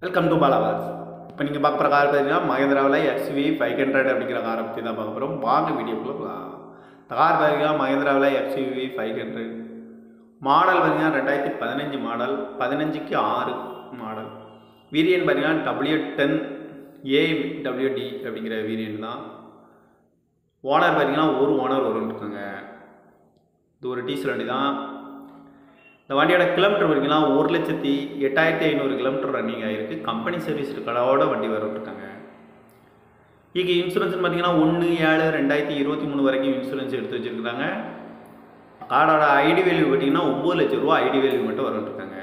welcome to பாலாவாஸ் இப்போ நீங்கள் பார்க்குற கார் பார்த்தீங்கன்னா மகேந்திராவில் எக்ஸ்வி ஃபைவ் ஹண்ட்ரட் அப்படிங்கிற காரை பற்றி தான் பார்க்க போகிறோம் வாங்க வீடியோக்குள்ளே போகலாம் இந்த கார் பார்த்தீங்கன்னா மகேந்திராவில் எக்ஸ்வி ஃபைவ் ஹண்ட்ரட் மாடல் பார்த்தீங்கன்னா ரெண்டாயிரத்தி பதினஞ்சு மாடல் பதினஞ்சுக்கு ஆறு மாடல் வேரியன்ட் பார்த்தீங்கன்னா டபிள்யூ டென் ஏ டபிள்யூடி அப்படிங்கிற வேரியன்ட் தான் ஓனர் பார்த்தீங்கன்னா ஒரு ஓனர் வரும்னு இருக்காங்க இது ஒரு டீசல் வண்டி தான் இந்த வண்டியோட கிலோமீட்டர் பார்த்தீங்கன்னா ஒரு லட்சத்தி எட்டாயிரத்தி ஐநூறு கிலோமீட்டர் ரன்னிங் ஆகிருக்கு கம்பெனி சர்வீஸ் கடவோட வண்டி வரவிட்ருக்காங்க இங்கே இன்சூரன்ஸ் பார்த்தீங்கன்னா ஒன்று ஏழு ரெண்டாயிரத்தி இருபத்தி மூணு வரைக்கும் இன்சூரன்ஸ் எடுத்து வச்சுருக்காங்க காரோட ஐடி வேல்யூ பார்த்தீங்கன்னா ஒம்பது லட்ச ரூபா ஐடி வேல்யூ மட்டும் வரவிட்ருக்காங்க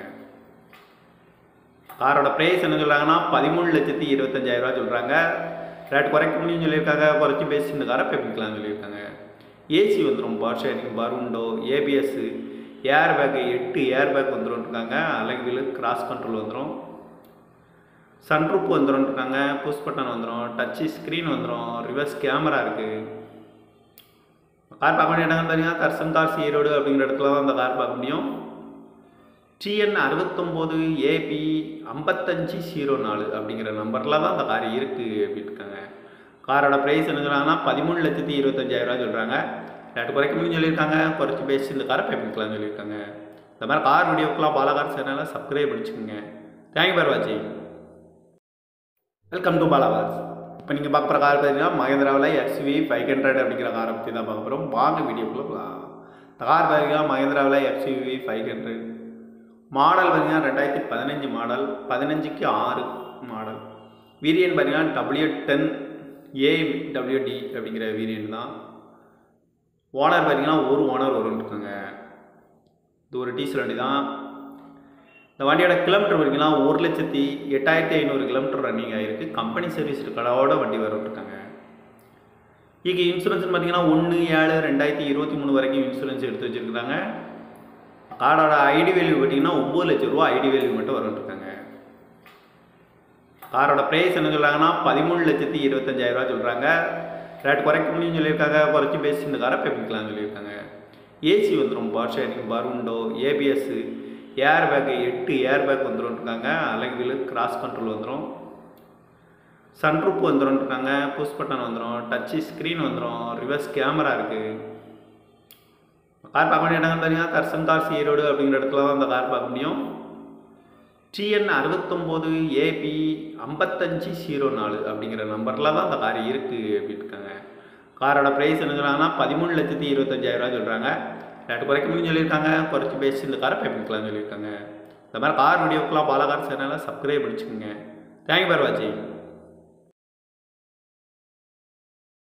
காரோட ப்ரைஸ் என்ன சொல்கிறாங்கன்னா பதிமூணு லட்சத்தி இருபத்தஞ்சாயிரரூவா சொல்கிறாங்க ரேட் குறைக்க முடியும்னு சொல்லியிருக்காங்க குறைச்சி பேசி இந்த காரை பெப்பிக்கலாம்னு சொல்லியிருக்காங்க ஏசி வந்துடும் பவர் ஷேரிங் பருண்டோ ஏபிஎஸ்ஸு ஏர் பேக்கு எட்டு ஏர் பேக் வந்துரும்ருக்காங்க அலகில் கிராஸ் கண்ட்ரோல் வந்துடும் சன்ரூப் வந்துரும்ருக்காங்க புஷ் பட்டன் வந்துடும் டச்சு ஸ்க்ரீன் வந்துடும் ரிவர்ஸ் கேமரா இருக்குது கார் பார்க்க வேண்டிய இடங்கள் பார்த்தீங்கன்னா தர்சன் கார்ஸ் ஈரோடு அப்படிங்கிற இடத்துல தான் அந்த கார் பார்க்க முடியும் டிஎன் அறுபத்தொம்போது ஏபி ஐம்பத்தஞ்சு ஜீரோ நாலு அப்படிங்கிற நம்பரில் தான் அந்த கார் இருக்குது அப்படின்னு இருக்காங்க காரோட ப்ரைஸ் என்ன சொல்கிறாங்கன்னா பதிமூணு லட்சத்தி இருபத்தஞ்சாயிரரூவா சொல்கிறாங்க ரேட்டு குறைக்க முடியும்னு சொல்லியிருக்காங்க குறைச்சி பேசி இந்த காரை பேப்பிக்கலாம்னு சொல்லியிருக்காங்க இந்த மாதிரி கார் வீடியோக்கெலாம் பாலாகார் சேனலில் சப்ஸ்கிரைப் பண்ணிச்சுக்கோங்க தேங்க்யூ ஃபார் வாட்சிங் வெல்கம் டு பாலாவாஸ் இப்போ நீங்கள் பார்க்குற கார் பார்த்தீங்கன்னா மகேந்திராவில் எக்ஸ்வி ஃபைவ் ஹண்ட்ரட் அப்படிங்கிற காரை பற்றி தான் பார்க்க போகிறோம் வாங்க வீடியோக்குள்ளே போகலாம் இந்த கார் பார்த்தீங்கன்னா மகேந்திராவில் எக்ஸ்வி ஃபைவ் ஹண்ட்ரட் மாடல் பார்த்தீங்கன்னா ரெண்டாயிரத்தி பதினஞ்சு மாடல் பதினஞ்சுக்கு ஆறு மாடல் வேரியன்ட் பார்த்தீங்கன்னா டபிள்யூ டென் ஏ டபிள்யூடி அப்படிங்கிற வேரியன்ட் தான் ஓனர் பார்த்தீங்கன்னா ஒரு ஓனர் வரும்னு இருக்காங்க இது ஒரு டீசல் வண்டி தான் இந்த வண்டியோட கிலோமீட்டர் பார்த்தீங்கன்னா ஒரு லட்சத்தி எட்டாயிரத்தி ஐநூறு கிலோமீட்டர் ரன்னிங் ஆகிருக்கு கம்பெனி சர்வீஸ் கடவோட வண்டி வரவிட்ருக்காங்க இங்கே இன்சூரன்ஸ் பார்த்தீங்கன்னா ஒன்று ஏழு ரெண்டாயிரத்தி இருபத்தி மூணு வரைக்கும் இன்சூரன்ஸ் எடுத்து வச்சுருக்காங்க காரோட ஐடி வேல்யூ பார்த்தீங்கன்னா ஒம்பது லட்ச ரூபா ஐடி வேல்யூ மட்டும் வரவிட்ருக்காங்க காரோட ப்ரைஸ் என்ன சொல்கிறாங்கன்னா பதிமூணு லட்சத்தி இருபத்தஞ்சாயிரரூவா சொல்கிறாங்க ரேட் குறைக்க முடியும்னு சொல்லியிருக்காங்க குறைச்சி பேசி இந்த காரை பெப்பிக்கலாம்னு சொல்லியிருக்காங்க ஏசி வந்துடும் பவர் ஷேரிங் பருண்டோ ஏபிஎஸ்ஸு ஏர் பேக்கு எட்டு ஏர் பேக் வந்துரும்ருக்காங்க அலகில் கிராஸ் கண்ட்ரோல் வந்துடும் சன்ரூப் வந்துரும்ருக்காங்க புஷ் பட்டன் வந்துடும் டச்சு ஸ்க்ரீன் வந்துடும் ரிவர்ஸ் கேமரா இருக்குது கார் பார்க்க வேண்டிய இடங்கள் பார்த்தீங்கன்னா தர்சன் கார்ஸ் ஈரோடு அப்படிங்கிற இடத்துல தான் அந்த கார் பார்க்க முடியும் டிஎன் அறுபத்தொம்போது ஏபி ஐம்பத்தஞ்சு ஜீரோ நாலு அப்படிங்கிற நம்பரில் தான் அந்த கார் இருக்குது அப்படின்னு இருக்காங்க காரோட ப்ரைஸ் என்ன சொல்கிறாங்கன்னா பதிமூணு லட்சத்தி இருபத்தஞ்சாயிரரூவா சொல்கிறாங்க ரேட்டு குறைக்க முடியும்னு சொல்லியிருக்காங்க குறைச்சி பேசி இந்த காரை பேப்பிக்கலாம்னு சொல்லியிருக்காங்க இந்த மாதிரி கார் வீடியோக்கெலாம் பாலாகார் சேனலை சப்ஸ்கிரைப் பண்ணிச்சுக்கோங்க தேங்க்யூ ஃபார் வாட்சிங்